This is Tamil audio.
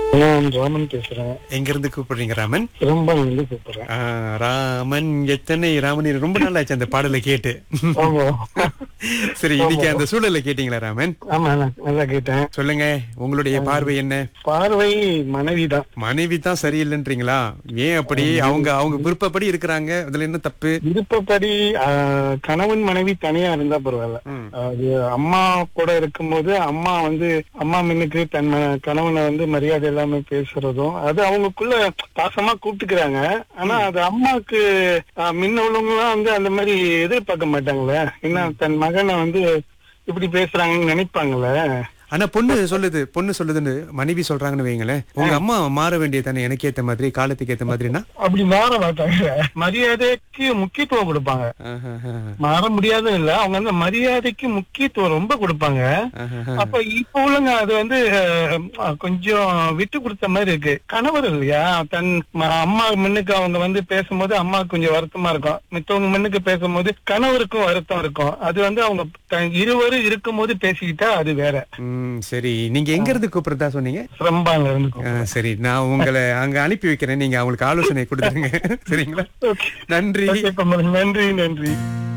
நான் ராமன் பேசுறேன் எங்க இருந்து கூப்பிடுறீங்க ராமன் சிரம்பம் வந்து கூப்பிடுறேன் ஆ, ராமன் எத்தனை ராமன் இது ரொம்ப நாள் ஆச்சு அந்த பாடலை கேட்டு ஆமா சரி இன்னைக்கு அந்த சூழலை கேட்டீங்களா ராமன் ஆமா நான் நல்லா கேட்டேன் சொல்லுங்க உங்களுடைய பார்வை என்ன பார்வை மனைவிதான் மனைவி தான் சரியில்லைன்றீங்களா ஏன் அப்படி அவங்க அவங்க விருப்பப்படி இருக்கிறாங்க அதுல என்ன தப்பு விருப்பப்படி ஆஹ், கணவன் மனைவி தனியா இருந்தா பரவாயில்ல ம். அது அம்மா கூட இருக்கும்போது அம்மா வந்து அம்மா மின்னுக்கு தன் ம- கணவனை வந்து மரியாதை இல்லாம பேசுறதும் அது அவங்களுக்குள்ள பாசமா கூப்பிட்டுக்கிறாங்க ஆனா அது அம்மாக்கு ஆஹ், முன்ன உள்ளவங்கலாம் வந்து அந்த மாதிரி எதிர்பார்க்க மாட்டாங்களே என்ன தன் மகனை வந்து இப்படி பேசுறாங்கன்னு நினைப்பாங்களே ஆனா பொண்ணு சொல்லுது பொண்ணு சொல்லுதுன்னு மனைவி சொல்றாங்கன்னு வைங்களேன் உங்க அம்மா மாற வேண்டியது தானே எனக்கு ஏத்த மாதிரி காலத்துக்கு ஏத்த மாதிரினா அப்படி மாற மாட்டாங்க மரியாதைக்கு முக்கியத்துவம் கொடுப்பாங்க மாற முடியாது இல்ல அவங்க அந்த மரியாதைக்கு முக்கியத்துவம் ரொம்ப கொடுப்பாங்க அப்ப இப்ப உள்ளங்க அது வந்து அஹ், கொஞ்சம் விட்டு கொடுத்த மாதிரி இருக்கு கணவர் இல்லையா தன் ம- அம்மா முன்னுக்கு அவங்க வந்து பேசும்போது அம்மாவுக்கு கொஞ்சம் வருத்தமா இருக்கும் மித்தவங்க முன்னுக்கு பேசும்போது கணவருக்கும் வருத்தம் இருக்கும் அது வந்து அவங்க த- இருவரும் இருக்கும்போது பேசிக்கிட்டா அது வேற ம் சரி நீங்க எங்க இருந்து கூப்பிடுறதா சொன்னீங்க ரொம்பாங்க இருந்து ஆ, சரி நான் உங்களை அங்க அனுப்பி வைக்கிறேன் நீங்க அவங்களுக்கு ஆலோசனை கொடுத்துருங்க சரிங்களா ஓகே நன்றி நன்றி நன்றி